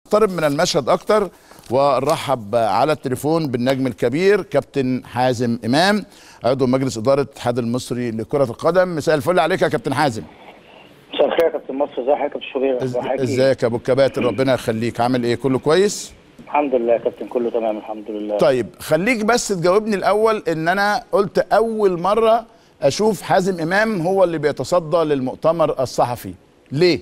نقترب من المشهد اكتر ونرحب على التليفون بالنجم الكبير كابتن حازم امام عضو مجلس اداره الاتحاد المصري لكره القدم مساء الفل عليك يا كابتن حازم مساء الخير يا كابتن مصر ازي حضرتك يا كابتن شوبير إز- أخبار حضرتك إيه؟ ازيك يا ابو الكباتن ربنا يخليك عامل ايه كله كويس الحمد لله يا كابتن كله تمام الحمد لله طيب خليك بس تجاوبني الاول ان انا قلت اول مره اشوف حازم امام هو اللي بيتصدى للمؤتمر الصحفي ليه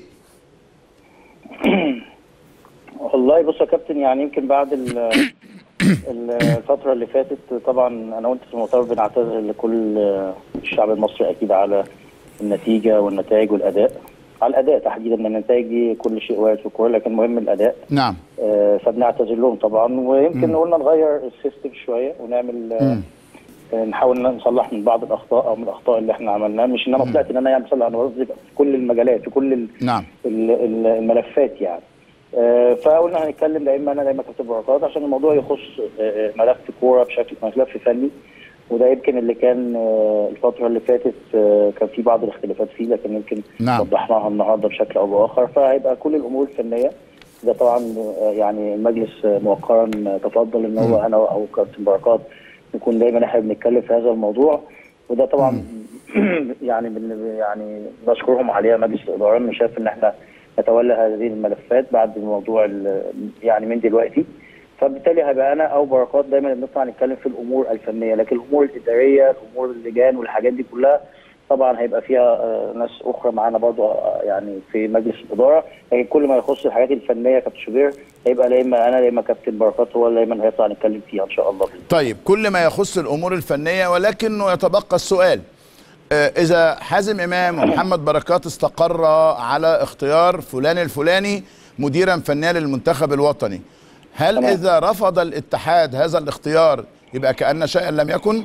والله بص يا كابتن يعني يمكن بعد ال- ال- الفترة اللي فاتت طبعا انا وانت في المؤتمر بنعتذر لكل الشعب المصري اكيد على النتيجة والنتائج والاداء على الاداء تحديدا من النتائج دي كل شيء وارد في الكوره لكن مهم الاداء نعم آه، فبنعتذر لهم طبعا ويمكن قلنا نغير السيستم شويه ونعمل آه، آه، نحاول إن نصلح من بعض الاخطاء او من الاخطاء اللي احنا عملناها مش ان انا طلعت ان انا يعني بصلح انا قصدي في كل المجالات في كل ال- نعم ال- ال- الملفات يعني آه، فقلنا هنتكلم لا اما انا لا اما كابتن بركات عشان الموضوع يخص آه، آه، ملف كوره بشكل ملف فني وده يمكن اللي كان آه، الفتره اللي فاتت آه، كان في بعض الاختلافات فيه لكن يمكن نعم. وضحناها النهارده بشكل او باخر فهيبقى كل الامور الفنيه ده طبعا آه، يعني المجلس آه، مؤخرا آه، تفضل ان هو انا او كابتن بركات نكون دايما احنا بنتكلم في هذا الموضوع وده طبعا يعني بن- يعني بشكرهم عليها مجلس الاداره انه شاف ان احنا نتولى هذه الملفات بعد الموضوع ال- يعني من دلوقتي فبالتالي هيبقى انا او بركات دايما بنطلع نتكلم في الامور الفنيه لكن الامور الاداريه امور اللجان والحاجات دي كلها طبعا هيبقى فيها آه، ناس اخرى معانا برضو آه، يعني في مجلس الاداره لكن كل ما يخص الحاجات الفنيه كابتن شوبير هيبقى لا اما انا لا اما كابتن بركات هو اللي دايما هيطلع نتكلم فيها ان شاء الله بإذن طيب كل ما يخص الامور الفنيه ولكنه يتبقى السؤال آه، اذا حازم امام ومحمد بركات استقر على اختيار فلان الفلاني مديرا فنيا للمنتخب الوطني هل تمام. اذا رفض الاتحاد هذا الاختيار يبقى كان شيئا لم يكن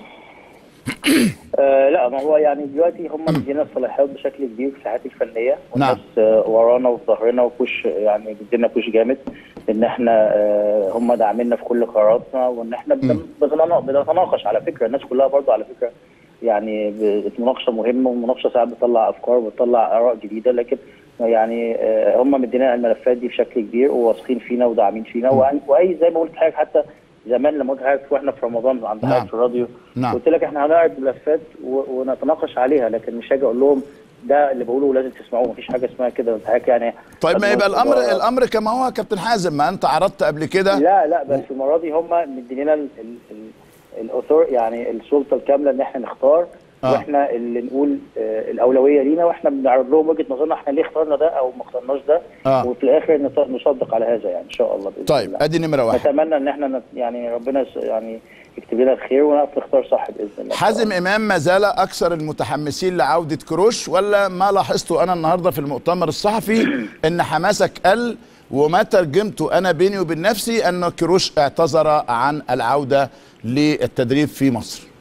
آه لا ما هو يعني دلوقتي هم مدينا الصلاحيات بشكل كبير في الساحات الفنيه والناس نعم. آه ورانا وفي ظهرنا وكوش يعني بيدينا كوش جامد ان احنا آه هم داعميننا في كل قراراتنا وان احنا بن- بنتنا- بنتناقش على فكره الناس كلها برضو على فكره يعني ب- المناقشه مهمه والمناقشه ساعات بتطلع افكار وبتطلع اراء جديده لكن يعني آه هم مدينا الملفات دي بشكل كبير وواثقين فينا وداعمين فينا وأي- واي زي ما قلت حضرتك حتى زمان لما قلت حضرتك واحنا في رمضان عند نعم. حضرتك في الراديو نعم. قلت لك احنا هنعرض ملفات و- ونتناقش عليها لكن مش هاجي اقول لهم ده اللي بقوله ولازم تسمعوه مفيش حاجه اسمها كده انت حضرتك يعني طيب ما يبقى الامر الموضوع- الامر كما هو يا كابتن حازم ما انت عرضت قبل كده لا لا بس المره دي هم مدينا ال- ال- ال- الاثور يعني السلطه الكامله ان احنا نختار آه. واحنا اللي نقول آه، الاولويه لينا واحنا بنعرض لهم وجهه نظرنا احنا ليه اخترنا ده او ما اخترناش ده آه. وفي الاخر نط- نصدق على هذا يعني ان شاء الله باذن طيب الله. ادي نمره واحد نتمنى ان احنا نت- يعني ربنا يس- يعني يكتب لنا الخير ونعرف نختار صح باذن الله حازم امام ما زال اكثر المتحمسين لعوده كروش ولا ما لاحظته انا النهارده في المؤتمر الصحفي ان حماسك قل وما ترجمته انا بيني وبين نفسي ان كروش اعتذر عن العوده للتدريب في مصر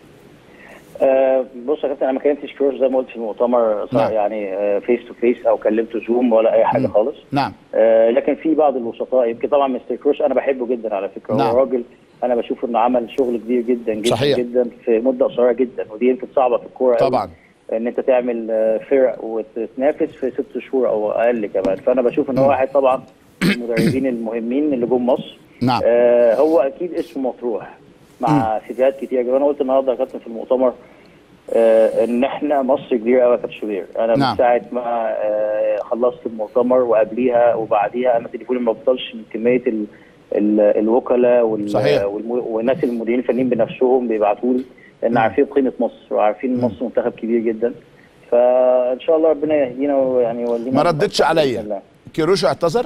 آه بص يا كابتن انا ما كلمتش كروش زي ما قلت في المؤتمر صار نعم. يعني فيس تو فيس او كلمته زوم ولا اي حاجه خالص نعم آه لكن في بعض الوسطاء يمكن طبعا مستر كروش انا بحبه جدا على فكره نعم. هو راجل انا بشوف انه عمل شغل كبير جدا جدا صحيح. جدا في مده قصيره جدا ودي يمكن صعبه في الكوره قوي. طبعا. ان انت تعمل آه، فرق وتتنافس في ست شهور او اقل كمان فانا بشوف ان هو واحد طبعا من المدربين المهمين اللي جم مصر نعم. آه هو اكيد اسمه مطروح مع سيفيهات كتير جدا انا قلت النهارده يا كابتن في المؤتمر آه ان احنا مصر كبيره قوي يا كابتن شوبير انا نعم. من ساعه ما آه خلصت المؤتمر وقبليها وبعديها انا تليفوني ما بطلش من كميه ال ال الوكلاء وال صحيح. والم- والناس المديرين الفنيين بنفسهم بيبعتوا لي لان عارفين قيمه مصر وعارفين إن مصر منتخب كبير جدا فان شاء الله ربنا يهدينا ويعني يولينا ما ردتش بإذن عليا الله. كروش اعتذر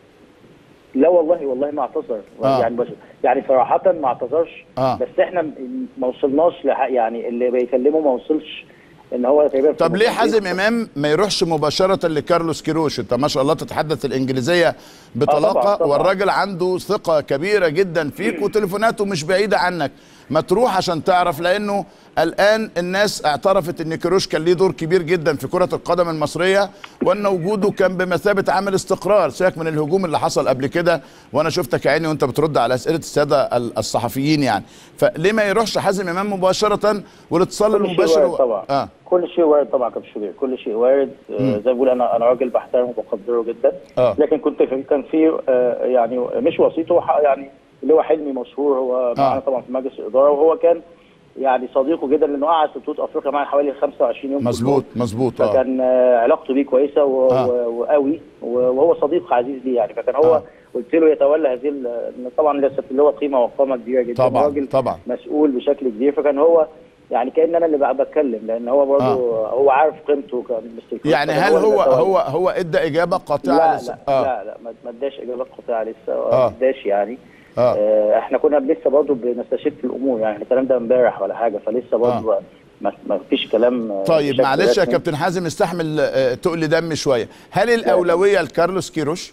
لا والله والله ما اعتذر آه. يعني بس يعني صراحة ما اعتذرش آه. بس احنا م- ما وصلناش لح- يعني اللي بيكلمه ما وصلش ان هو تقريبا في طب ليه الموضوع. حازم امام ما يروحش مباشره لكارلوس كيروش انت ما شاء الله تتحدث الانجليزيه بطلاقه طبعاً، طبعاً. والراجل عنده ثقه كبيره جدا فيك وتليفوناته مش بعيده عنك ما تروح عشان تعرف لانه الان الناس اعترفت ان كيروش كان ليه دور كبير جدا في كره القدم المصريه وان وجوده كان بمثابه عامل استقرار سيبك من الهجوم اللي حصل قبل كده وانا شفتك يا عيني وانت بترد على اسئله الساده ال- الصحفيين يعني فليه ما يروحش حازم امام مباشره والاتصال كل شيء المباشر وارد طبعا اه كل شيء وارد طبعا كابتن شوبير كل شيء وارد آه، زي ما بقول انا انا راجل بحترمه وبقدره جدا آه. لكن كنت في كان في آه، يعني مش وسيط هو ح- يعني اللي هو حلمي مشهور هو معانا طبعا في مجلس الاداره وهو كان يعني صديقه جدا لانه قعد في بطوله افريقيا معايا حوالي 25 يوم مظبوط كلهم. مظبوط اه فكان آه، علاقته بيه كويسه و- آه. و- وقوي و- وهو صديق عزيز لي يعني فكان هو آه. قلت له يتولى هذه ال- إن طبعا لسه اللي هو قيمه وقامه كبيره جدا طبعاً، راجل طبعاً. مسؤول بشكل كبير فكان هو يعني كان انا اللي بقى بتكلم لان هو برضه آه. هو عارف قيمته كان مستر كروس، يعني فكان هل اللي هو تولى. هو هو ادى اجابه قاطعه لا لس- لا آه. لا لا ما- ما اداش اجابات قاطعه لسه آه. ما اداش يعني آه. آه، احنا كنا لسه برضه بنستشف الامور يعني الكلام ده امبارح ولا حاجه فلسه برضه ما ما فيش كلام آه، طيب بشكل معلش يا رسمي. كابتن حازم استحمل آه، تقل دم شويه هل الاولويه لكارلوس كيروش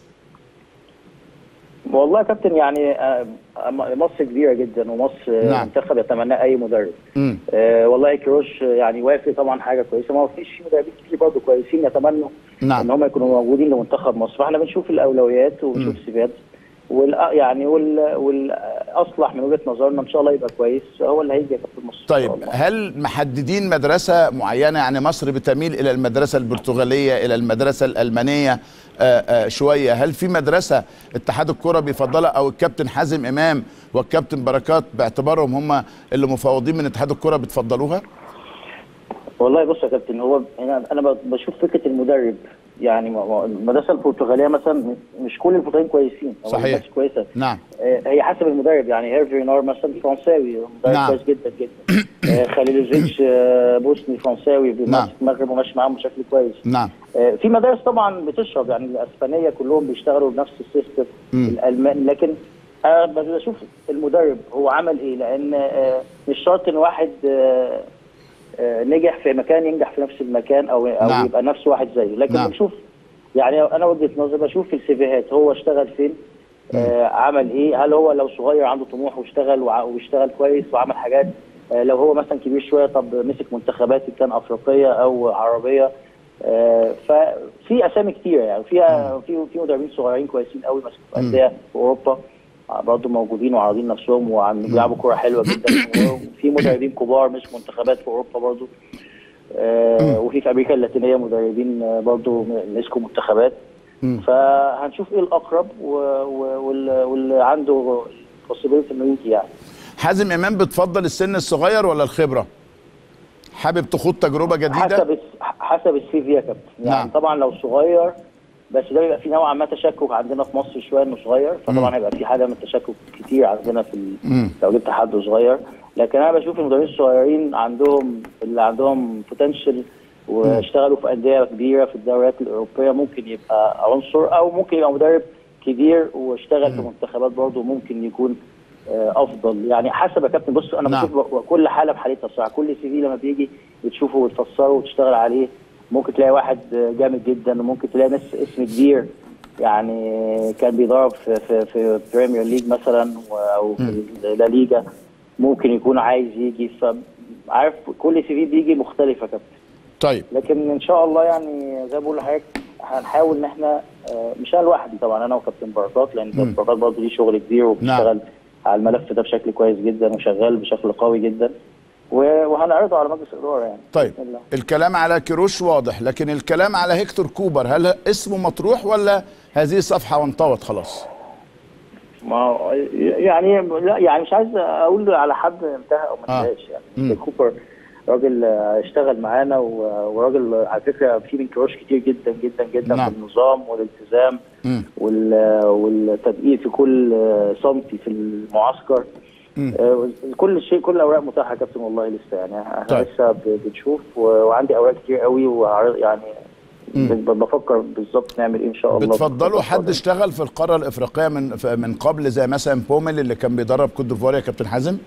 والله يا كابتن يعني آه، مصر كبيره جدا ومصر نعم. نعم. منتخب يتمناه اي مدرب امم آه والله كيروش يعني وافق طبعا حاجه كويسه ما فيش مدربين كتير برضه كويسين يتمنوا نعم. ان هم يكونوا موجودين لمنتخب مصر فاحنا بنشوف الاولويات وبنشوف السيفيات وال يعني وال والاصلح من وجهه نظرنا ان شاء الله يبقى كويس هو اللي هيجي يا كابتن مصر إن شاء طيب الله. هل محددين مدرسة معينة يعني مصر بتميل إلى المدرسة البرتغالية إلى المدرسة الألمانية آه، آه، شوية هل في مدرسة اتحاد الكرة بيفضلها أو الكابتن حازم إمام والكابتن بركات باعتبارهم هم اللي مفوضين من اتحاد الكرة بتفضلوها؟ والله بص يا كابتن هو انا انا ب- بشوف فكره المدرب يعني ما- ما- المدرسه البرتغاليه مثلا مش كل البرتغاليين كويسين أو صحيح. مش كويسه نعم آه، هي حسب المدرب يعني هيرفي نار مثلا فرنساوي مدرب نعم. كويس جدا جدا آه، خليلوفيتش آه، بوسني فرنساوي نعم. بيمارس المغرب وماشي معاهم بشكل كويس نعم آه، في مدارس طبعا بتشرب يعني الاسبانيه كلهم بيشتغلوا بنفس السيستم مم. الالمان لكن انا بشوف المدرب هو عمل ايه لان آه، مش شرط ان واحد آه، آه، نجح في مكان ينجح في نفس المكان او او نعم. يبقى نفس واحد زيه لكن نعم. بنشوف يعني انا وجهه نظري بشوف في السيفيهات هو اشتغل فين آه عمل ايه هل هو لو صغير عنده طموح واشتغل وع- واشتغل كويس وعمل حاجات آه لو هو مثلا كبير شويه طب مسك منتخبات إن كان افريقيه او عربيه آه ففي اسامي كتيره يعني فيها في في مدربين صغيرين كويسين قوي ماسكين في انديه في اوروبا آه، برضه موجودين وعارضين نفسهم وعم بيلعبوا كوره حلوه جدا وفي مدربين كبار مش منتخبات في اوروبا برضه آه وفي في امريكا اللاتينيه مدربين آه، برضه مسكوا منتخبات مم. فهنشوف ايه الاقرب و- و- وال- واللي عنده possibility انه يجي يعني حازم إمام بتفضل السن الصغير ولا الخبرة؟ حابب تخوض تجربة جديدة؟ حسب الس- حسب السي في يا كابتن يعني نعم. نعم. طبعا لو صغير بس ده بيبقى في نوعا ما تشكك عندنا في مصر شويه انه صغير فطبعا هيبقى في حاله من التشكك كتير عندنا في ال- مم. لو جبت حد صغير لكن انا بشوف المدربين الصغيرين عندهم اللي عندهم بوتنشال واشتغلوا في انديه كبيره في الدوريات الاوروبيه ممكن يبقى عنصر او ممكن يبقى مدرب كبير واشتغل في منتخبات برضه ممكن يكون آه، افضل يعني حسب يا كابتن بص انا نعم. بشوف كل حاله بحالتها بصراحه كل سي في لما بيجي بتشوفه وتفسره وتشتغل عليه ممكن تلاقي واحد جامد جدا وممكن تلاقي ناس اسم كبير يعني كان بيدرب في في في بريمير ليج مثلا و- او في لا ليجا ممكن يكون عايز يجي فعارف كل سي في بيجي مختلف يا كابتن طيب لكن ان شاء الله يعني زي ما بقول لحضرتك هنحاول ان احنا آه، مش انا لوحدي طبعا انا وكابتن بركات لان كابتن بركات برضه ليه شغل كبير وبيشتغل على الملف ده بشكل كويس جدا وشغال بشكل قوي جدا و- وهنعرضه على مجلس الاداره يعني طيب بإذن الله. الكلام على كيروش واضح لكن الكلام على هيكتور كوبر هل اسمه مطروح ولا هذه صفحة وانطوت خلاص؟ ما هو يعني لا يعني مش عايز اقول على حد انتهى او ما آه. انتهاش مم. يعني كوبر راجل آه، اشتغل معانا و- وراجل على فكره في من كروش كتير جدا جدا جدا نعم. في النظام والالتزام مم. وال- والتدقيق في كل آه، سنتي في المعسكر مم. آه، كل شيء كل الاوراق متاحه يا كابتن والله لسه يعني احنا طيب. لسه ب- بنشوف و- وعندي اوراق كتير قوي وعر- يعني مم. ب- بفكر بالظبط نعمل ايه ان شاء الله بتفضلوا في حد الفترة. اشتغل في القارة الإفريقية من ف- من قبل زي مثلا بومل اللي كان بيدرب كوت ديفوار يا كابتن حازم؟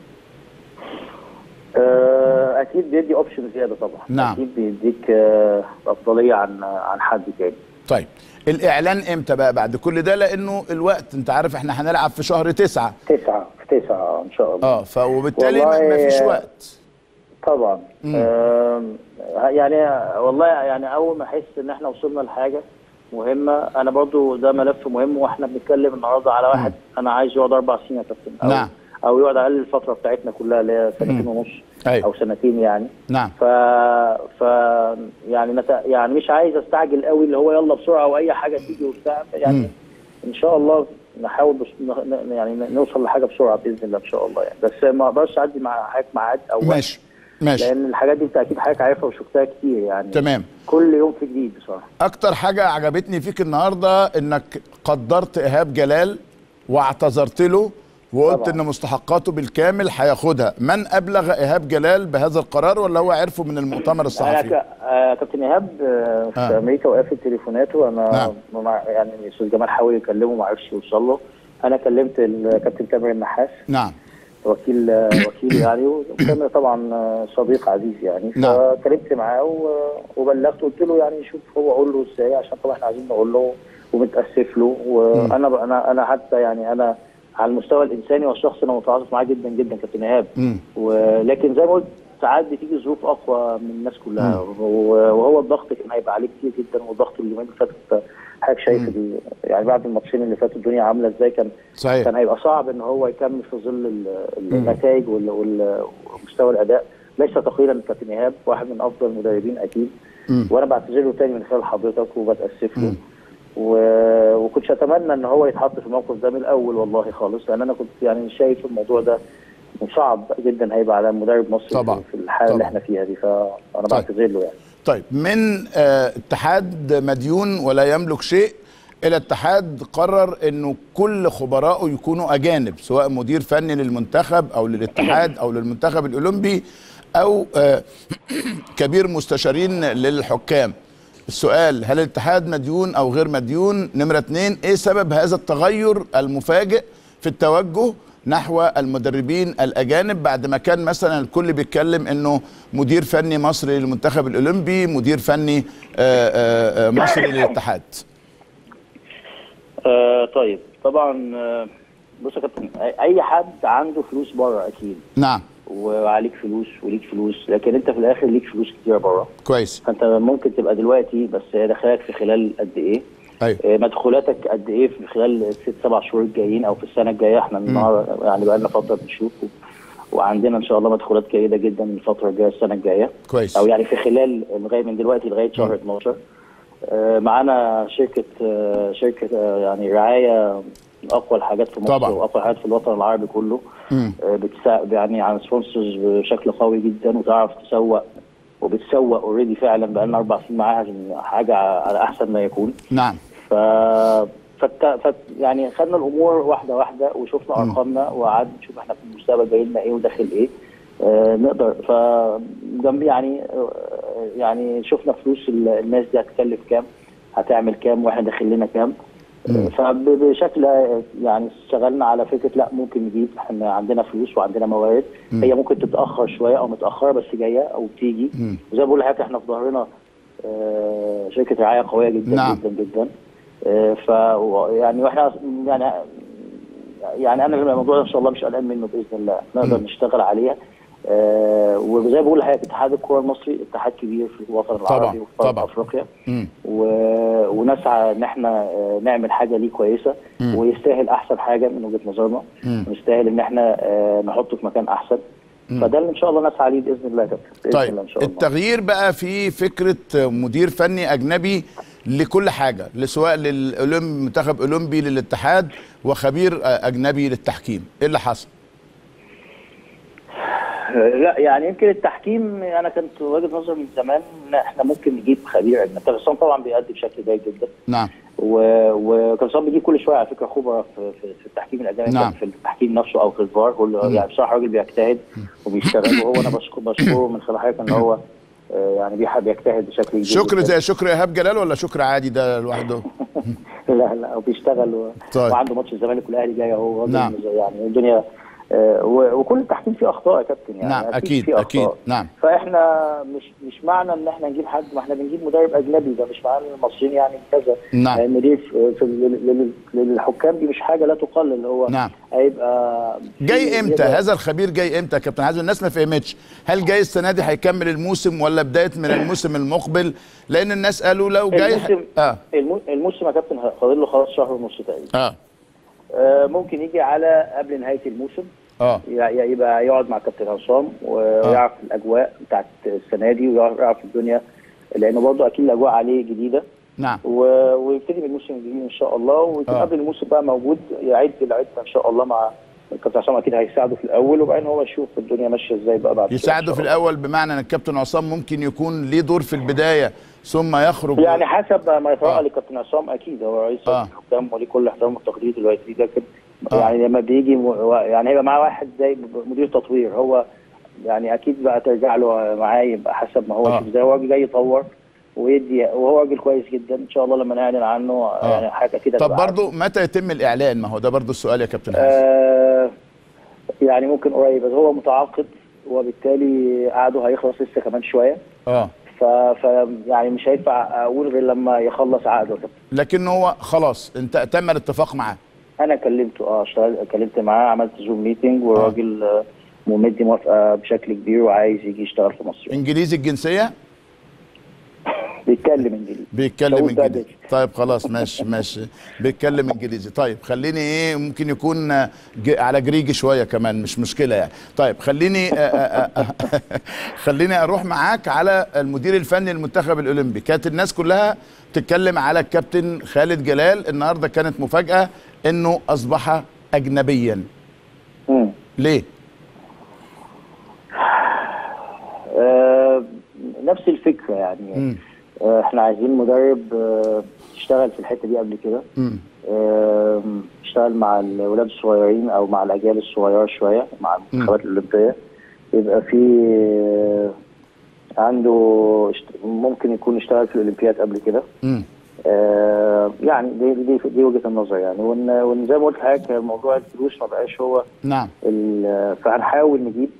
آه، اكيد بيدي اوبشن زياده طبعا نعم. اكيد بيديك آه، افضليه عن عن حد تاني طيب الاعلان امتى بقى بعد كل ده لانه الوقت انت عارف احنا هنلعب في شهر تسعة تسعة في تسعة ان شاء الله اه ف وبالتالي ما والله- ما فيش وقت طبعا آم، يعني والله يعني اول ما احس ان احنا وصلنا لحاجه مهمه انا برضو ده ملف مهم واحنا بنتكلم النهارده على واحد انا عايز يقعد اربع سنين يا كابتن او نعم. او يقعد اقل الفتره بتاعتنا كلها اللي هي سنتين ونص أيوة. او سنتين يعني نعم ف ف يعني نت... يعني مش عايز استعجل قوي اللي هو يلا بسرعه واي حاجه تيجي وبتاع يعني مم. ان شاء الله نحاول بس ن... ن- يعني نوصل لحاجه بسرعه باذن الله ان شاء الله يعني بس ما اقدرش اعدي مع حضرتك ميعاد او وقت. ماشي ماشي لان الحاجات دي انت اكيد حضرتك عارفها وشفتها كتير يعني تمام كل يوم في جديد بصراحه اكتر حاجه عجبتني فيك النهارده انك قدرت ايهاب جلال واعتذرت له وقلت طبعا. ان مستحقاته بالكامل هياخدها من ابلغ ايهاب جلال بهذا القرار ولا هو عرفه من المؤتمر انا الصحفي ك... آه كابتن ايهاب آه في آه. امريكا وقفت تليفوناته انا نعم. مع... يعني الاستاذ جمال حاول يكلمه ما عرفش يوصل له انا كلمت الكابتن تامر النحاس نعم وكيل وكيل يعني وكان طبعا صديق عزيز يعني نعم. فكلمت معاه و- وبلغته قلت له يعني شوف هو اقول له ازاي عشان طبعا احنا عايزين نقول له ومتاسف له وانا انا انا حتى يعني انا على المستوى الانساني والشخصي انا متعاطف معاه جدا جدا كابتن ايهاب مم. ولكن زي ما قلت ساعات بتيجي ظروف اقوى من الناس كلها و- وهو الضغط كان هيبقى عليه كتير جدا والضغط اليومين اللي فاتت حضرتك شايف ال- يعني بعد الماتشين اللي فاتوا الدنيا عامله ازاي كان صحيح كان هيبقى صعب ان هو يكمل في ظل ال- النتائج وال- وال- ومستوى الاداء ليس تقليلا من كابتن ايهاب واحد من افضل المدربين اكيد مم. وانا بعتذر له تاني من خلال حضرتك وبتاسف له و- وكنتش اتمنى ان هو يتحط في الموقف ده من الاول والله خالص لان انا كنت يعني شايف الموضوع ده صعب جدا هيبقى على مدرب مصري طبعا. في الحاله اللي طبعا. احنا فيها دي فانا طيب. بعتذر له يعني طيب من آه، اتحاد مديون ولا يملك شيء الى اتحاد قرر انه كل خبرائه يكونوا اجانب سواء مدير فني للمنتخب او للاتحاد او للمنتخب الاولمبي او آه، كبير مستشارين للحكام السؤال هل الاتحاد مديون او غير مديون نمرة اتنين ايه سبب هذا التغير المفاجئ في التوجه نحو المدربين الاجانب بعد ما كان مثلا الكل بيتكلم انه مدير فني مصري للمنتخب الاولمبي مدير فني آه، آه، آه، مصري للاتحاد آه طيب طبعا آه، بص يا كابتن أي- اي حد عنده فلوس بره اكيد نعم وعليك فلوس وليك فلوس لكن انت في الاخر ليك فلوس كتير بره كويس فانت ممكن تبقى دلوقتي بس هي دخلك في خلال قد ايه ايوه آه، مدخولاتك قد ايه في خلال الست سبع شهور الجايين او في السنه الجايه احنا النهارده يعني بقى لنا فتره بنشوف و- وعندنا ان شاء الله مدخولات جيده جدا الفتره الجايه السنه الجايه كويس او يعني في خلال لغايه من دلوقتي لغايه شهر 12 آه، معانا شركه آه، شركه آه، يعني رعايه من اقوى الحاجات في مصر طبعا. واقوى الحاجات في الوطن العربي كله مم. آه، بتساعد يعني عن سبونسرز بشكل قوي جدا وتعرف تسوق وبتسوق اوريدي فعلا بقى لنا اربع سنين معاها عشان حاجه على احسن ما يكون نعم ف فت... فت... يعني خدنا الامور واحده واحده وشفنا ارقامنا وقعدنا نشوف احنا في المستقبل جاي لنا ايه وداخل ايه آه نقدر ف جنب يعني آه يعني شفنا فلوس ال- الناس دي هتكلف كام هتعمل كام واحنا داخل لنا كام آه، فبشكل آه، يعني اشتغلنا على فكره لا ممكن نجيب احنا عندنا فلوس وعندنا موارد هي ممكن تتاخر شويه او متاخره بس جايه او بتيجي وزي ما بقول لحضرتك احنا في ظهرنا آه، شركه رعايه قويه جدا نعم. جدا جدا آه، ف يعني واحنا يعني يعني انا الموضوع ده ان شاء الله مش قلقان منه باذن الله نقدر نشتغل عليه آه وزي ما بقول لحضرتك اتحاد الكره المصري اتحاد كبير في الوطن طبعا، العربي وفي قارة طبعا. افريقيا مم. و... ونسعى ان احنا آه، نعمل حاجه ليه كويسه ويستاهل احسن حاجه من وجهه نظرنا ويستاهل ان احنا آه، نحطه في مكان احسن فده اللي ان شاء الله نسعى ليه باذن الله يا كابتن باذن طيب الله ان شاء الله التغيير بقى في فكره مدير فني اجنبي لكل حاجه سواء للمنتخب اولمبي للاتحاد وخبير اجنبي للتحكيم ايه اللي حصل لا يعني يمكن التحكيم انا كنت وجهه نظر من زمان ان احنا ممكن نجيب خبير اجنبي كابتن طبعا بيأدي بشكل جيد جدا نعم و- وكابتن بيجيب كل شويه على فكره خبراء في, في, في التحكيم الاجنبي نعم. في التحكيم نفسه او في الفار كل يعني بصراحه راجل بيجتهد وبيشتغل وهو انا بشكر بشكره من خلال حضرتك ان هو آه، يعني بيحب يجتهد بشكل كبير شكر جداً. زي شكر ايهاب جلال ولا شكر عادي ده لوحده لا لا وبيشتغل و... طيب. وعنده ماتش الزمالك والاهلي جاي اهو راجل نعم. يعني الدنيا آه، و- وكل التحكيم فيه اخطاء يا كابتن يعني نعم اكيد فيه اكيد أخطاء. نعم فاحنا مش مش معنى ان احنا نجيب حد ما احنا بنجيب مدرب اجنبي ده مش معنى ان المصريين يعني كذا نعم. المدير في في لل- لل- للحكام دي مش حاجه لا تقلل هو نعم. هيبقى جاي امتى يبقى- هذا الخبير جاي امتى يا كابتن حازم الناس ما فهمتش هل جاي السنه دي هيكمل الموسم ولا بدايه من الموسم المقبل لان الناس قالوا لو جاي الموسم اه المو- الموسم يا كابتن فاضل له خلاص شهر ونص تقريبا اه آه، ممكن يجي على قبل نهايه الموسم اه ي- ي- يبقى يقعد مع كابتن عصام ويعرف الاجواء بتاعت السنه دي ويعرف الدنيا لانه برضه اكيد الاجواء عليه جديده نعم و- ويبتدي من الموسم الجديد ان شاء الله ويكون آه. قبل الموسم بقى موجود يعد العده ان شاء الله مع الكابتن عصام اكيد هيساعده في الاول وبعدين هو يشوف الدنيا ماشيه ازاي بقى بعد كده إن يساعده شاء في الله. الاول بمعنى ان الكابتن عصام ممكن يكون ليه دور في البدايه ثم يخرج يعني حسب ما يترقى آه. للكابتن عصام اكيد هو رئيس آه. الحكام وليه كل احترام والتقدير دلوقتي لكن آه. يعني لما بيجي م- يعني هيبقى معاه واحد زي مدير تطوير هو يعني اكيد بقى ترجع له معاه يبقى حسب ما هو آه. يشوف ازاي هو راجل جاي يطور ويدي وهو راجل كويس جدا ان شاء الله لما نعلن عنه يعني حاجه كده طب تبقى برضو متى يتم الاعلان ما هو ده برضو السؤال يا كابتن حازم آه يعني ممكن قريب بس هو متعاقد وبالتالي قعده هيخلص لسه كمان شويه اه ف, ف يعني مش هينفع اقول غير لما يخلص عقده كده. لكن هو خلاص انت تم الاتفاق معاه انا كلمته اه اشتغل كلمت معاه عملت زوم ميتنج والراجل آه. مدي موافقه بشكل كبير وعايز يجي يشتغل في مصر انجليزي الجنسيه بيتكلم انجليزي بيتكلم داوود بقى انجليزي طيب خلاص ماشي ماشي بيتكلم انجليزي طيب خليني ايه ممكن يكون ج- على جريجي شويه كمان مش مشكله يعني طيب خليني آه، آه، آه، خليني اروح معاك على المدير الفني للمنتخب الاولمبي كانت الناس كلها تتكلم على الكابتن خالد جلال النهارده كانت مفاجاه انه اصبح اجنبيا مم. ليه آه نفس الفكره يعني مم. آه احنا عايزين مدرب آه اشتغل في الحته دي قبل كده مم. آه اشتغل مع الولاد الصغيرين او مع الاجيال الصغيره شويه مع المنتخبات الاولمبيه يبقى في آه عنده اشت- ممكن يكون اشتغل في الاولمبياد قبل كده مم. آه يعني دي دي دي وجهه النظر يعني وان وان زي ما قلت لحضرتك موضوع الفلوس ما بقاش هو نعم ال- فهنحاول نجيب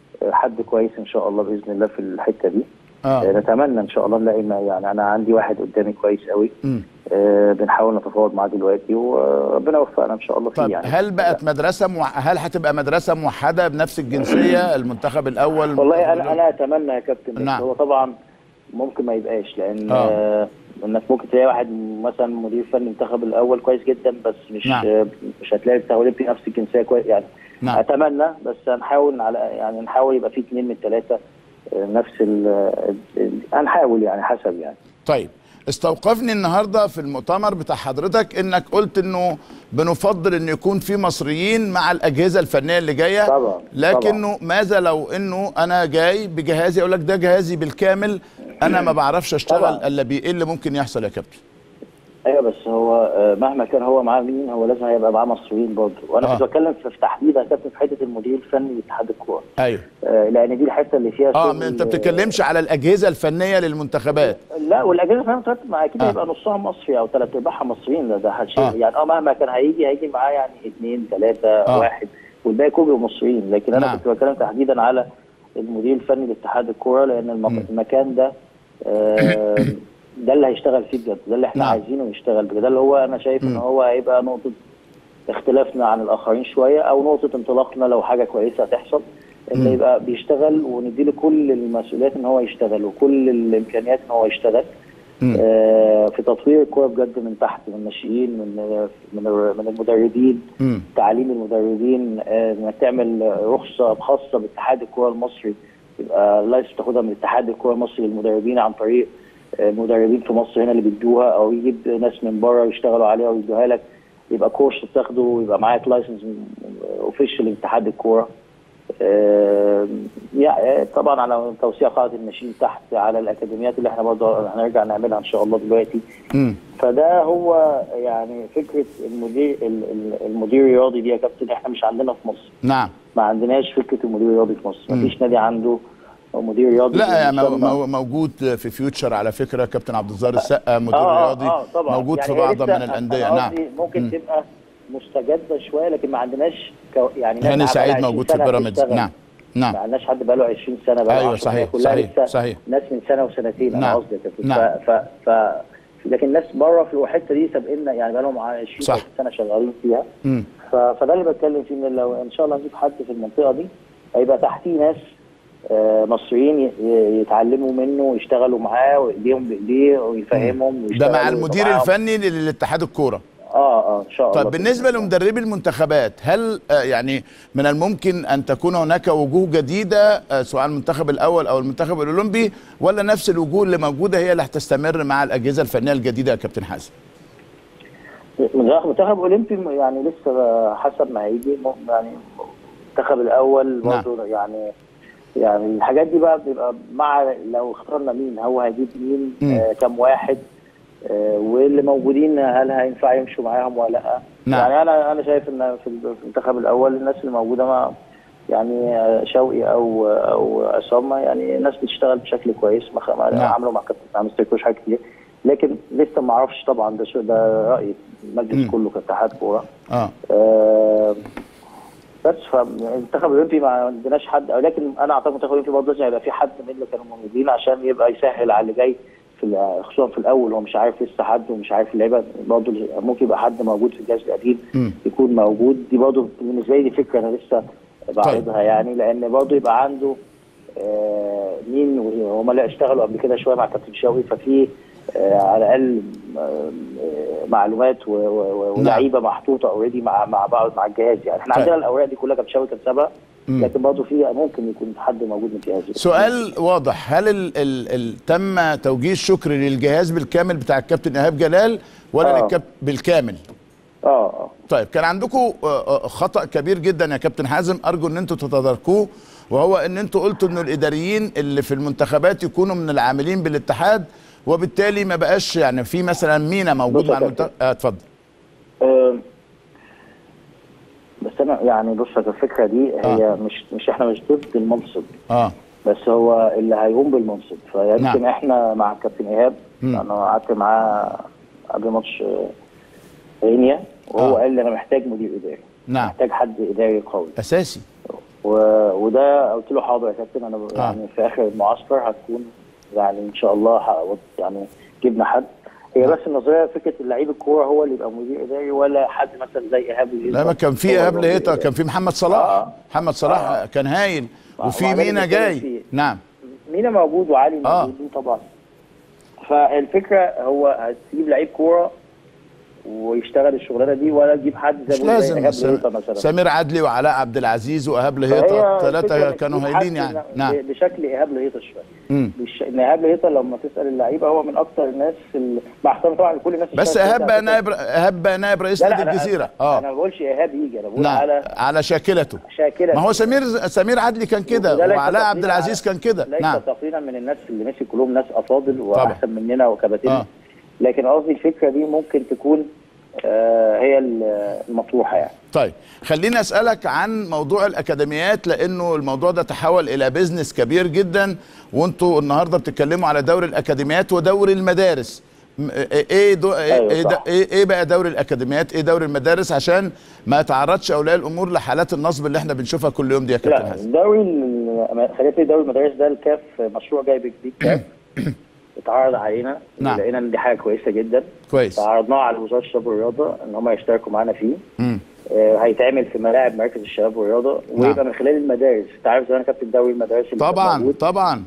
حد كويس ان شاء الله باذن الله في الحته دي آه، اه نتمنى ان شاء الله نلاقي ما- يعني انا عندي واحد قدامي كويس قوي مم. آه، بنحاول نتفاوض معاه دلوقتي وربنا يوفقنا ان شاء الله فيه طب يعني هل بقت مدرسه مو... هل هتبقى مدرسه موحده بنفس الجنسيه المنتخب الاول والله المنتخب انا انا اتمنى يا كابتن بس نعم. هو طبعا ممكن ما يبقاش لان آه. آه. انك ممكن تلاقي واحد مثلا مدير فني المنتخب الاول كويس جدا بس مش نعم. آه مش هتلاقي بتاع اولمبي نفس الجنسيه كويس يعني نعم. اتمنى بس هنحاول على يعني نحاول يبقى في اثنين من ثلاثه نفس ال ال- هنحاول يعني حسب يعني طيب استوقفني النهارده في المؤتمر بتاع حضرتك انك قلت انه بنفضل انه يكون في مصريين مع الاجهزه الفنيه اللي جايه طبعا، لكنه ماذا لو انه انا جاي بجهازي اقول لك ده جهازي بالكامل انا ما بعرفش اشتغل طبعا. الا بيه ايه اللي ممكن يحصل يا كابتن ايوه بس هو آه، مهما كان هو معاه مين هو لازم هيبقى معاه مصريين برضه وانا آه. كنت بتكلم في في تحديد يا كابتن في حته المدير الفني لاتحاد الكوره ايوه آه، لان دي الحته اللي فيها اه شغل- ما انت بتتكلمش على الاجهزه الفنيه للمنتخبات لا والاجهزه فعلا طلعت ما اكيد آه. هيبقى نصها مصري او ثلاث ارباعها مصريين ده ده شيء آه. يعني اه مهما كان هيجي هيجي معاه يعني اثنين ثلاثه آه. واحد والباقي كله مصريين لكن انا نعم. كنت بتكلم تحديدا على المدير الفني لاتحاد الكوره لان الم- مم. المكان ده آه، ده اللي هيشتغل فيه بجد ده اللي احنا نعم. عايزينه يشتغل بجد ده اللي هو انا شايف ان مم. هو هيبقى نقطه اختلافنا عن الاخرين شويه او نقطه انطلاقنا لو حاجه كويسه هتحصل مم. ان يبقى بيشتغل ونديله كل المسؤوليات ان هو يشتغل وكل الامكانيات ان هو يشتغل مم. آه، في تطوير الكوره بجد من تحت من الناشئين من من من المدربين مم. تعليم المدربين آه، انك تعمل رخصه خاصه باتحاد الكوره المصري يبقى لايسنس تاخدها من اتحاد الكوره المصري للمدربين عن طريق آه، مدربين في مصر هنا اللي بيدوها او يجيب ناس من بره يشتغلوا عليها ويدوها لك يبقى كورس تاخده ويبقى معاك لايسنس اوفيشال لاتحاد الكوره آه، يعني طبعا على توسيع قاعده الناشئين تحت على الاكاديميات اللي احنا برضه هنرجع نعملها ان شاء الله دلوقتي مم. فده هو يعني فكره المدير ال- ال- المدير الرياضي دي يا كابتن احنا مش عندنا في مصر نعم ما عندناش فكره المدير الرياضي في مصر مم. مفيش نادي عنده مدير رياضي لا يعني مو- بيسمى- مو- موجود في فيوتشر على فكره كابتن عبد الظاهر السقا مدير آه، آه، رياضي آه، طبعا. موجود يعني في هي بعض لسه من أنا الانديه نعم قصدي ممكن مم. تبقى مستجده شويه لكن ما عندناش كو يعني ناس هاني بقى سعيد لها 20 موجود في سنة بيراميدز بتشتغل. نعم نعم ما عندناش حد بقى له 20 سنه بقى أيوة، صحيح، كلها صحيح، لسه صحيح. ناس من سنه وسنتين انا نعم، قصدي يا كابتن. نعم. ف ف ف لكن ناس بره في الحته دي سابقنا يعني بقى لهم 20 صح. 30 سنه شغالين فيها مم. ف... فده اللي بتكلم فيه ان لو ان شاء الله نجيب حد في المنطقه دي هيبقى تحتيه ناس آه، مصريين ي- ي- يتعلموا منه ويشتغلوا معاه وايديهم بايديه ويفهمهم ده ويشتغلوا مع المدير معاهم. الفني للاتحاد الكوره اه اه ان شاء الله طيب بالنسبه لمدربي المنتخبات هل آه، يعني من الممكن ان تكون هناك وجوه جديده آه، سواء المنتخب الاول او المنتخب الاولمبي ولا نفس الوجوه اللي موجوده هي اللي هتستمر مع الاجهزه الفنيه الجديده يا كابتن حازم منتخب منتخب اولمبي يعني لسه حسب ما هيجي م- يعني المنتخب الاول نعم. برضه يعني يعني الحاجات دي بقى بتبقى مع لو اخترنا مين هو هيجيب مين مم. آه كم واحد آه واللي موجودين هل هينفع يمشوا معاهم ولا لا نعم. يعني انا انا شايف ان في المنتخب الاول الناس اللي موجوده ما يعني آه، شوقي او او عصام يعني ناس بتشتغل بشكل كويس ما خ- ما نعم. عملوا مع كابتن مع مستر كوش حاجات كتير لكن لسه ما اعرفش طبعا ده شو ده راي المجلس مم. كله كاتحاد كوره اه آه، بس فالمنتخب الاولمبي ما عندناش حد لكن انا اعتقد المنتخب الاولمبي برضه لازم يبقى في حد من اللي كانوا موجودين عشان يبقى يسهل على اللي جاي في ال- خصوصا في الاول هو مش عارف لسه حد ومش عارف اللعيبه برضه ممكن يبقى حد موجود في الجهاز القديم مم. يكون موجود دي برضه بالنسبه لي دي فكره انا لسه بعرضها يعني لان برضه يبقى عنده آه، مين هم اللي اشتغلوا قبل كده شويه مع كابتن شوقي ففي آه، على الاقل آه، آه، معلومات و- و- و- نعم. ولعيبه محطوطه اوريدي مع مع بعض مع الجهاز يعني احنا طيب. عندنا الاوراق دي كلها كابتن شوقي كان سابها مم. لكن برضه في ممكن يكون حد موجود من الجهاز سؤال واضح هل ال ال ال تم توجيه الشكر للجهاز بالكامل بتاع الكابتن ايهاب جلال ولا آه. للكابتن بالكامل اه اه طيب كان عندكم خطأ كبير جدا يا كابتن حازم ارجو ان انتوا تتداركوه وهو ان انتوا قلتوا ان الاداريين اللي في المنتخبات يكونوا من العاملين بالاتحاد وبالتالي ما بقاش يعني في مثلا مينا موجود بص يا مع المنتخب كابتن. آه اتفضل آه، بس انا يعني بص الفكره دي هي آه. مش مش احنا مش ضد المنصب اه بس هو اللي هيقوم بالمنصب فيمكن نعم. احنا مع الكابتن ايهاب مم. انا قعدت معاه قبل ماتش آه، غينيا وهو آه. قال لي انا محتاج مدير اداري نعم محتاج حد اداري قوي اساسي و... وده قلت له حاضر يا كابتن انا آه. يعني في اخر المعسكر هتكون يعني ان شاء الله ه... يعني جبنا حد هي بس النظريه فكره اللعيب الكوره هو اللي يبقى مدير اداري ولا حد مثلا زي ايهاب اللي لا ما كان في هو ايهاب المدير لهيطه الإداري. كان في محمد صلاح آه. محمد صلاح آه. كان هايل آه. وفي وعلي مينا بيتكلم جاي فيه. نعم مينا موجود وعلي آه. موجودين طبعا فالفكره هو هتجيب لعيب كوره ويشتغل الشغلانه دي ولا تجيب حد مش زي ما زي لازم ايهاب سم- لهيطه مثلا سمير عدلي وعلاء عبد العزيز وايهاب فهي لهيطه الفكرة ثلاثه إنك كانوا تجيب هايلين حد يعني ب- نعم بشكل ايهاب لهيطه شويه مم. مش ان ايهاب لهيطه لما تسال اللعيبه هو من اكثر الناس اللي مع احترامي طبعا لكل الناس بس اللي ايهاب اشتغلت بقى على نائب ايهاب بقى نائب رئيس لا لا نادي أنا- الجزيره انا اه ما بقولش ايهاب يجي انا بقول نعم على على شاكلته شاكله ما هو سمير سمير عدلي كان كده وده ليس وعلاء عبد تقليلا العزيز على- كان كده ليس نعم تقليلا من الناس اللي ماشي كلهم ناس افاضل واحسن مننا وكباتنة آه. لكن قصدي الفكره دي ممكن تكون آه هي المطروحه يعني طيب خليني اسالك عن موضوع الاكاديميات لانه الموضوع ده تحول الى بيزنس كبير جدا وانتوا النهارده بتتكلموا على دوري الاكاديميات ودوري المدارس م- ايه دو ايه, أيوة إيه, صح. ده- ايه ايه بقى دوري الاكاديميات ايه دوري المدارس عشان ما يتعرضش اولياء الامور لحالات النصب اللي احنا بنشوفها كل يوم دي يا كابتن لا حسن الدوري ال- خلينا نبتدي دوري المدارس ده الكاف مشروع جاي بجديد كاف اتعرض علينا نعم. لقينا ان دي حاجه كويسه جدا كويس فعرضناه على وزاره الشباب والرياضه ان هم يشتركوا معانا فيه مم. آه، هيتعمل في ملاعب مركز الشباب والرياضه ويبقى من خلال المدارس انت عارف زمان كابتن دوري المدارس اللي كان طبعا موجود. طبعا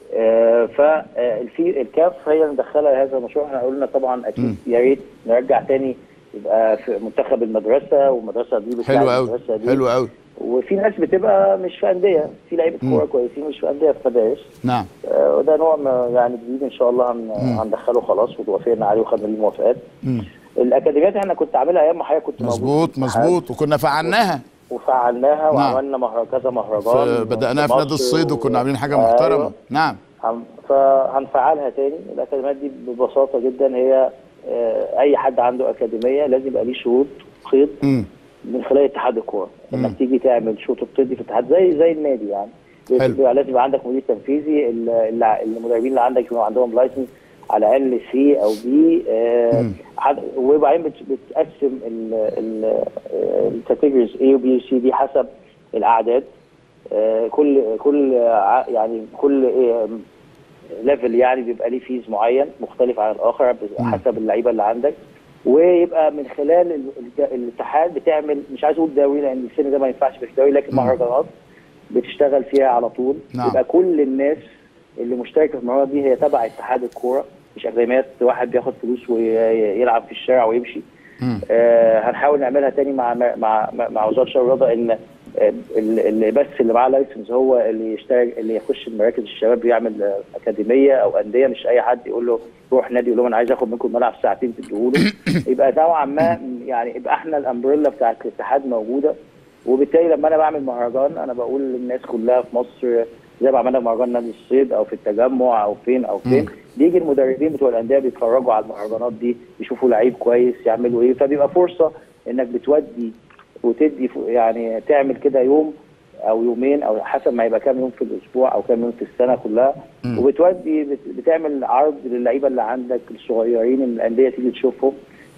فالفي الكاف هي اللي مدخله هذا المشروع احنا قلنا طبعا اكيد يا ريت نرجع تاني يبقى في منتخب المدرسه والمدرسه دي بتلعب حلو قوي المدرسه دي حلو قوي وفي ناس بتبقى مش في انديه في لعيبه كوره كويسين مش في انديه في مدارس نعم آه، وده نوع ما- يعني جديد ان شاء الله هن- هندخله خلاص وتوافقنا عليه وخدنا ليه موافقات مم. الاكاديميات احنا كنت عاملها ايام ما حضرتك كنت موجود مظبوط في الاتحاد. مظبوط وكنا فعلناها وفعلناها وعملنا مهر كذا مهرجان في- بدأناها في نادي مصر الصيد و- وكنا عاملين حاجه أيوة. محترمه نعم هن- فهنفعلها تاني الاكاديميات دي ببساطه جدا هي آه، اي حد عنده اكاديميه لازم يبقى ليه شروط قيد مم. من خلال اتحاد الكوره انك تيجي تعمل شروط القيد دي في الاتحاد زي زي النادي يعني حلو. يبقى لازم يبقى عندك مدير تنفيذي ال- الل- المدربين اللي عندك يبقى عندهم لايسنس على الاقل سي او بي وبعدين بت- بتقسم الكاتيجوريز A وبي وسي دي حسب الاعداد آه، كل كل ع- يعني كل ليفل يعني بيبقى ليه فيز معين مختلف عن الاخر ب- حسب اللعيبه اللي عندك ويبقى من خلال ال- الج- الاتحاد بتعمل مش عايز اقول دوري لان السن ده ما ينفعش في دوري لكن مهرجانات بتشتغل فيها على طول نعم. يبقى كل الناس اللي مشتركه في المهرجانات دي هي تبع اتحاد الكوره مش اكاديميات واحد بياخد فلوس ويلعب في الشارع ويمشي مم. آه هنحاول نعملها تاني مع مع مع, مع وزاره الشباب والرياضه ان آه، اللي اللي بس اللي معاه لايسنس هو اللي يشترك اللي يخش مراكز الشباب يعمل آه، اكاديميه او انديه مش اي حد يقول له روح نادي يقول لهم انا عايز اخد منكم الملعب ساعتين تديهوله يبقى نوعا ما يعني يبقى احنا الامبريلا بتاعت الاتحاد موجوده وبالتالي لما انا بعمل مهرجان انا بقول للناس كلها في مصر زي ما عملنا في مهرجان نادي الصيد او في التجمع او فين او فين بيجي المدربين بتوع الانديه بيتفرجوا على المهرجانات دي يشوفوا لعيب كويس يعملوا ايه فبيبقى فرصه انك بتودي وتدي ف- يعني تعمل كده يوم او يومين او حسب ما يبقى كام يوم في الاسبوع او كام يوم في السنه كلها وبتودي بت- بتعمل عرض للعيبه اللي عندك الصغيرين ان الانديه تيجي تشوفهم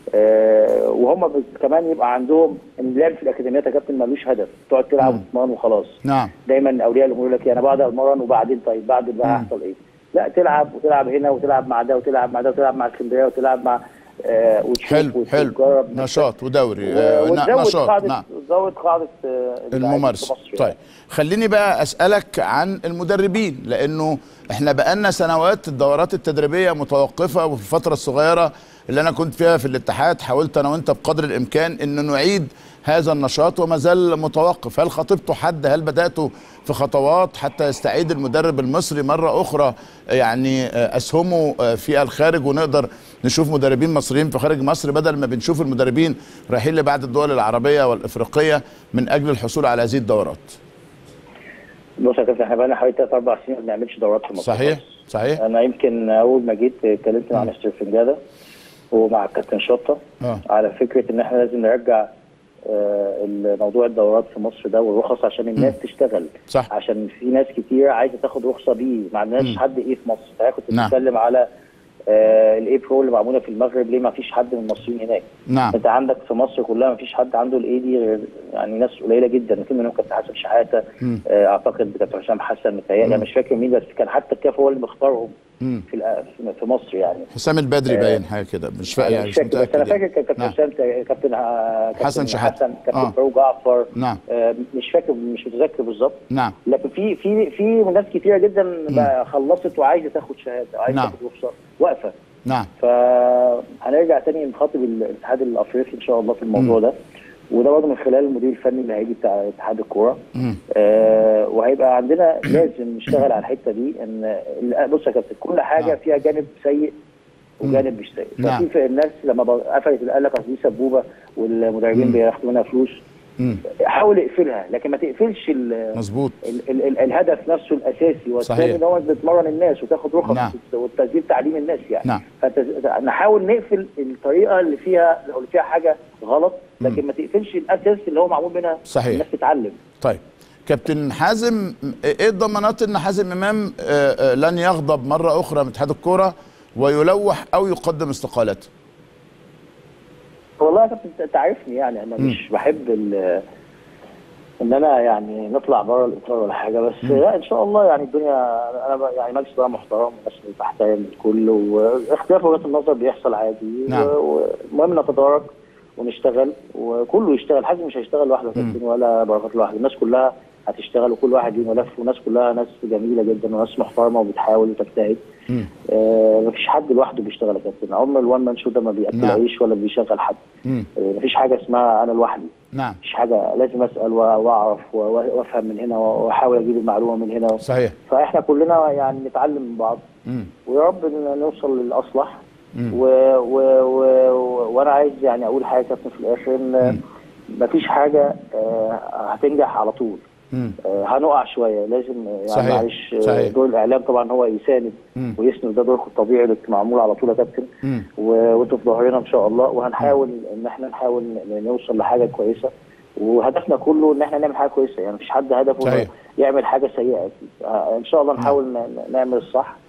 آه وهم بت- كمان يبقى عندهم ان اللعب في الاكاديميات يا كابتن ملوش هدف تقعد تلعب وتتمرن وخلاص نعم دايما اولياء الامور يقول لك إيه، انا بقعد اتمرن وبعدين طيب بعد ده هيحصل ايه؟ لا تلعب وتلعب هنا وتلعب مع ده وتلعب مع ده وتلعب مع اسكندريه وتلعب مع آه وتشوف حلو حلو وتجرب نشاط ودوري آه، و- ن- وتزود نشاط قاعده نعم تزود قاعده آه، اللاعبين في الممارسه مصر يعني. طيب خليني بقى اسالك عن المدربين لانه احنا بقالنا سنوات الدورات التدريبيه متوقفه وفي الفتره الصغيره اللي انا كنت فيها في الاتحاد حاولت انا وانت بقدر الامكان ان نعيد هذا النشاط وما زال متوقف هل خطبتوا حد هل بداتوا في خطوات حتى يستعيد المدرب المصري مره اخرى يعني آه، اسهمه آه، في الخارج ونقدر نشوف مدربين مصريين في خارج مصر بدل ما بنشوف المدربين رايحين لبعض الدول العربيه والافريقيه من اجل الحصول على هذه الدورات بص يا كابتن احنا بقالنا حوالي ثلاث اربع سنين ما بنعملش دورات في مصر صحيح صحيح انا يمكن اول ما جيت اتكلمت مع مستر فنجاده ومع الكابتن شطه اه على فكره ان احنا لازم نرجع آه، الموضوع الدورات في مصر ده والرخص عشان الناس تشتغل صح. عشان في ناس كتير عايزه تاخد رخصه بيه ما عندناش حد ايه في مصر فأنا كنت نعم. بتكلم على الاي برو اللي معموله في المغرب ليه ما فيش حد من المصريين هناك نعم انت عندك في مصر كلها ما فيش حد عنده الاي دي غير يعني ناس قليله جدا يمكن منهم كابتن حسن شحاته آه، اعتقد كابتن حسام حسن متهيألي انا مش فاكر مين بس كان حتى الكاف هو اللي مختارهم مم. في الأ- في- في مصر يعني حسام البدري باين حاجه كده مش فاكر يعني يعني مش مش فاكر بس انا متاكد فاكر يعني. كان كابتن نعم. حسام كابتن آه، كابتن حسن شحاتة. حسن كابتن آه. فاروق جعفر نعم. آه، مش فاكر مش متذكر بالظبط نعم لكن في في في ناس كتيره جدا بقى خلصت وعايزه تاخد شهاده عايزه نعم. تاخد رخصه واقفه نعم فهنرجع تاني نخاطب الاتحاد الافريقي ان شاء الله في الموضوع ده وده برضه من خلال المدير الفني اللي هيجي بتاع اتحاد الكوره مم. آه وهيبقى عندنا لازم نشتغل على الحته دي ان ال- بص يا كابتن كل حاجه نعم. فيها جانب سيء وجانب مش سيء نعم. ففي في الناس لما ب- قفلت قال لك اصل دي سبوبه والمدربين بياخدوا منها فلوس مم. حاول اقفلها لكن ما تقفلش ال مظبوط ال ال ال الهدف نفسه الاساسي والثاني صحيح. ان هو بتمرن الناس وتاخد رخص نعم. والتسجيل تعليم الناس يعني نعم. فنحاول نقفل الطريقه اللي فيها لو اللي فيها حاجه غلط لكن ما تقفلش الاساس اللي هو معمول منها صحيح. الناس تتعلم طيب كابتن حازم ايه الضمانات ان حازم امام آه، آه، لن يغضب مره اخرى من اتحاد الكوره ويلوح او يقدم استقالته والله يا كابتن انت عارفني يعني انا مش بحب ال- ان انا يعني نطلع بره الاطار ولا حاجه بس لا ان شاء الله يعني الدنيا انا ب- يعني مجلس بقى محترم والناس اللي بحترم الكل واختلاف وجهات النظر بيحصل عادي نعم. و- والمهم نتدارك ونشتغل وكله يشتغل حازم مش هيشتغل لوحده يا كابتن ولا بركات لوحده الناس كلها هتشتغل وكل واحد ليه ملف والناس كلها ناس جميله جدا وناس محترمه وبتحاول وتجتهد مم. آه مفيش حد لوحده بيشتغل يا كابتن عمر الوان مان شو ده ما بياكل نعم. عيش ولا بيشغل حد مم. آه مفيش حاجه اسمها انا لوحدي نعم مفيش حاجه لازم اسال و- واعرف و- وافهم من هنا واحاول اجيب المعلومه من هنا صحيح فاحنا كلنا يعني نتعلم من بعض مم. ويا رب إن نوصل للاصلح مم. و... و... و... و... وانا عايز يعني اقول حاجه يا كابتن في الاخر ان مفيش حاجه آه، هتنجح على طول مم. آه، هنقع شويه لازم آه، يعني صحيح، معلش آه، صحيح. دور الاعلام طبعا هو يساند مم. ويسند ده دوركم الطبيعي اللي معمول على طول يا كابتن مم. و- وانتوا في ظهرنا ان شاء الله وهنحاول ان احنا نحاول ن- نوصل لحاجه كويسه وهدفنا كله ان احنا نعمل حاجه كويسه يعني مفيش حد هدفه إنه صحيح. يعمل حاجه سيئه اكيد آه، ان شاء الله نحاول ن- نعمل الصح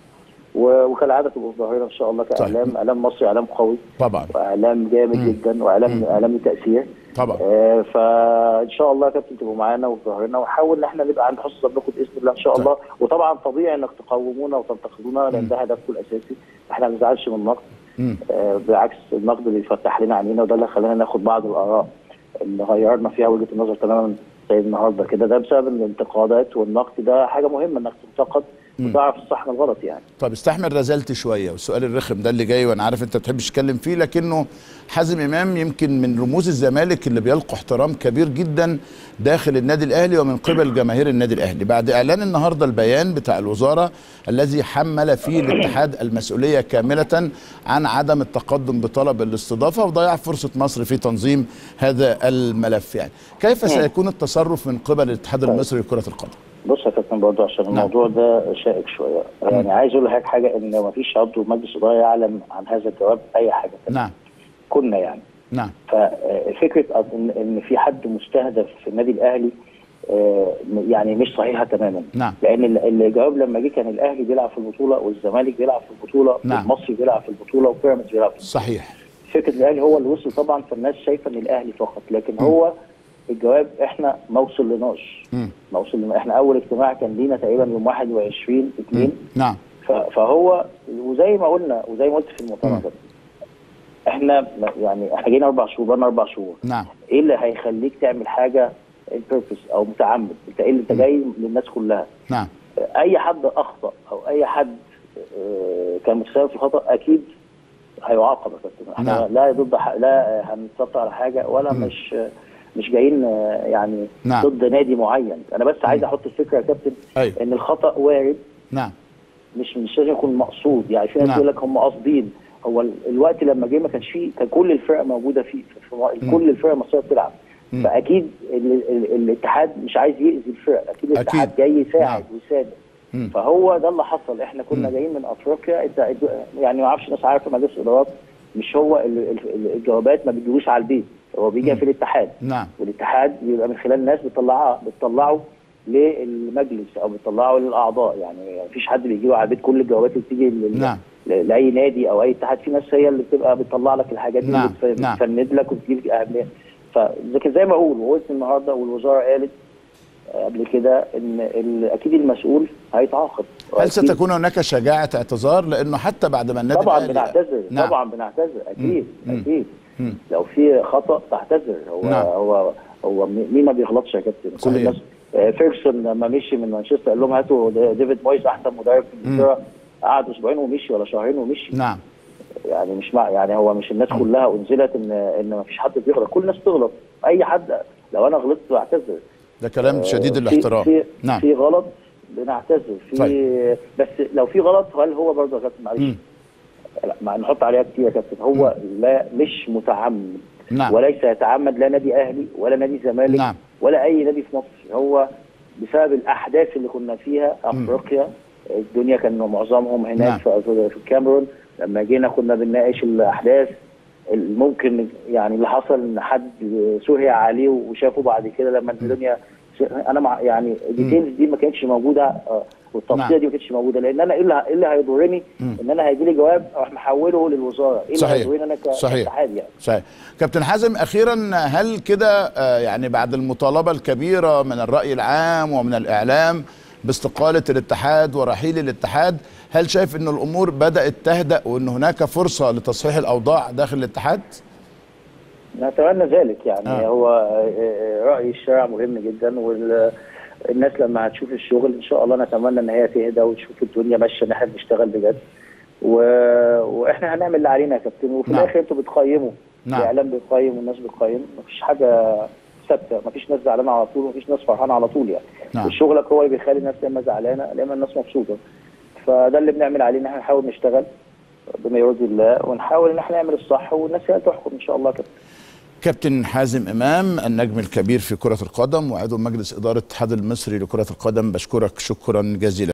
و- وكالعاده تبقوا في ظهرنا ان شاء الله كاعلام اعلام مصري اعلام قوي طبعا واعلام جامد جدا واعلام اعلام له تاثير طبعا آه، فان شاء الله يا كابتن تبقوا معانا وفي ظهرنا ونحاول ان احنا نبقى عند حسن ظنكم باذن الله ان شاء طيب. الله وطبعا طبيعي انك تقومونا وتنتقدونا لان ده هدفكم الاساسي احنا ما بنزعلش من النقد مم. آه، بالعكس النقد اللي يفتح لنا عينينا وده اللي خلانا ناخد بعض الاراء اللي غيرنا فيها وجهه النظر تماما زي النهارده كده ده بسبب الانتقادات والنقد ده حاجه مهمه انك تنتقد وتعرف الصح من الغلط يعني طب استحمل رزلت شويه والسؤال الرخم ده اللي جاي وانا عارف انت ما بتحبش تتكلم فيه لكنه حازم امام يمكن من رموز الزمالك اللي بيلقوا احترام كبير جدا داخل النادي الاهلي ومن قبل جماهير النادي الاهلي بعد اعلان النهارده البيان بتاع الوزاره الذي حمل فيه الاتحاد المسؤوليه كامله عن عدم التقدم بطلب الاستضافه وضياع فرصه مصر في تنظيم هذا الملف يعني كيف سيكون التصرف من قبل الاتحاد المصري لكره القدم بص يا كابتن برضه عشان الموضوع ده شائك شويه يعني عايز اقول لحضرتك حاجه ان ما فيش عضو مجلس اداره يعلم عن هذا الجواب اي حاجه نعم كنا يعني نعم ففكره ان ان في حد مستهدف في النادي الاهلي آه، يعني مش صحيحه تماما نعم. لان ال- الجواب لما جه كان الاهلي بيلعب في البطوله والزمالك بيلعب في البطوله نعم. والمصري بيلعب في البطوله وبيراميدز بيلعب في صحيح فكره الاهلي هو اللي وصل طبعا فالناس شايفه ان الاهلي فقط لكن هو الجواب احنا ما وصلناش مم. ما وصلنا احنا اول اجتماع كان لينا تقريبا يوم 21 2 نعم ف- فهو وزي ما قلنا وزي ما قلت في المؤتمر ده احنا يعني احنا جينا اربع شهور بقالنا اربع شهور نعم ايه اللي هيخليك تعمل حاجه البيربس او متعمد انت ايه اللي انت جاي للناس كلها نعم اي حد اخطا او اي حد آه، كان متسبب في خطا اكيد هيعاقب يا كابتن احنا نعم. لا ضد ح- لا هنتسطع على حاجه ولا مم. مش مش جايين آه، يعني نعم. ضد نادي معين انا بس عايز احط الفكره يا كابتن أيوة. ان الخطا وارد نعم مش مش لازم يكون مقصود يعني في ناس نعم. يقول لك هم قاصدين هو ال- الوقت لما جه ما كانش فيه كان كل الفرق موجوده فيه في في- مم. كل الفرق المصريه بتلعب مم. فاكيد ال- ال- الاتحاد مش عايز يأذي الفرق اكيد الاتحاد أكيد. جاي يساعد نعم. ويساند مم. فهو ده اللي حصل احنا كنا مم. جايين من افريقيا انت يعني ما اعرفش الناس عارفه مجلس الادارات مش هو ال- ال- الجوابات ما بتجيبوش على البيت هو بيجي في الاتحاد نعم والاتحاد بيبقى من خلال ناس بتطلعها بتطلعه للمجلس او بتطلعه للاعضاء يعني مفيش حد بيجيبه على البيت كل الجوابات اللي بتيجي لل- نعم. ل- لاي نادي او اي اتحاد في ناس هي اللي بتبقى بتطلع لك الحاجات دي نعم. وبتف- نعم. بتفند لك وبتجيب لك فلكن زي ما اقول وقلت النهارده والوزاره قالت قبل كده ان ال- اكيد المسؤول هيتعاقب هل وأكيد- ستكون هناك شجاعة اعتذار لأنه حتى بعد ما النادي طبعا الأهلي- بنعتذر نعم. طبعا بنعتذر اكيد مم. اكيد مم. لو في خطا تعتذر هو نعم. هو هو مين ما بيغلطش يا كابتن كل صحيح. الناس آه، فيرجسون لما مشي من مانشستر قال لهم هاتوا دا- ديفيد مويس احسن مدرب في انجلترا قعد اسبوعين ومشي ولا شهرين ومشي نعم يعني مش مع يعني هو مش الناس كلها انزلت ان ان ما فيش حد بيغلط كل الناس تغلط اي حد لو انا غلطت بعتذر ده كلام شديد في- الاحترام في نعم في غلط بنعتذر في طيب. بس لو في غلط هل هو برضه يا كابتن معلش مم. لا ما نحط عليها كتير يا كابتن هو لا مش متعمد نعم. وليس يتعمد لا نادي اهلي ولا نادي زمالك نعم. ولا اي نادي في مصر هو بسبب الاحداث اللي كنا فيها افريقيا الدنيا كانوا معظمهم هناك نعم. في في الكاميرون لما جينا كنا بنناقش الاحداث ممكن يعني اللي حصل ان حد سهي عليه وشافه بعد كده لما الدنيا انا مع يعني الديتيلز دي ما كانتش موجوده آه، والتفصيله نعم. دي ما كانتش موجوده لان انا ايه اللي ايه اللي هيضرني ان انا هيجي لي جواب اروح محوله للوزاره ايه اللي صحيح. هيضرني انا ك- صحيح. كاتحاد يعني صحيح كابتن حازم اخيرا هل كده آه، يعني بعد المطالبه الكبيره من الراي العام ومن الاعلام باستقاله الاتحاد ورحيل الاتحاد هل شايف ان الامور بدات تهدا وان هناك فرصه لتصحيح الاوضاع داخل الاتحاد نتمنى ذلك يعني آه. آه. هو آه، راي الشارع مهم جدا والناس لما هتشوف الشغل ان شاء الله نتمنى ان هي تهدى وتشوف الدنيا ماشيه ان احنا بنشتغل بجد و... واحنا هنعمل اللي علينا يا كابتن وفي نعم. الاخر انتوا بتقيموا نعم. الاعلام بيقيم والناس بتقيم مفيش حاجه ثابته مفيش ناس زعلانه على طول ومفيش ناس فرحانه على طول يعني نعم. شغلك هو اللي بيخلي الناس يا اما زعلانه يا اما الناس مبسوطه فده اللي بنعمل عليه ان احنا نحاول نشتغل بما يرضي الله ونحاول ان احنا نعمل الصح والناس هي اللي تحكم ان شاء الله كده كابتن حازم امام النجم الكبير في كره القدم وعضو مجلس اداره الاتحاد المصري لكره القدم بشكرك شكرا جزيلا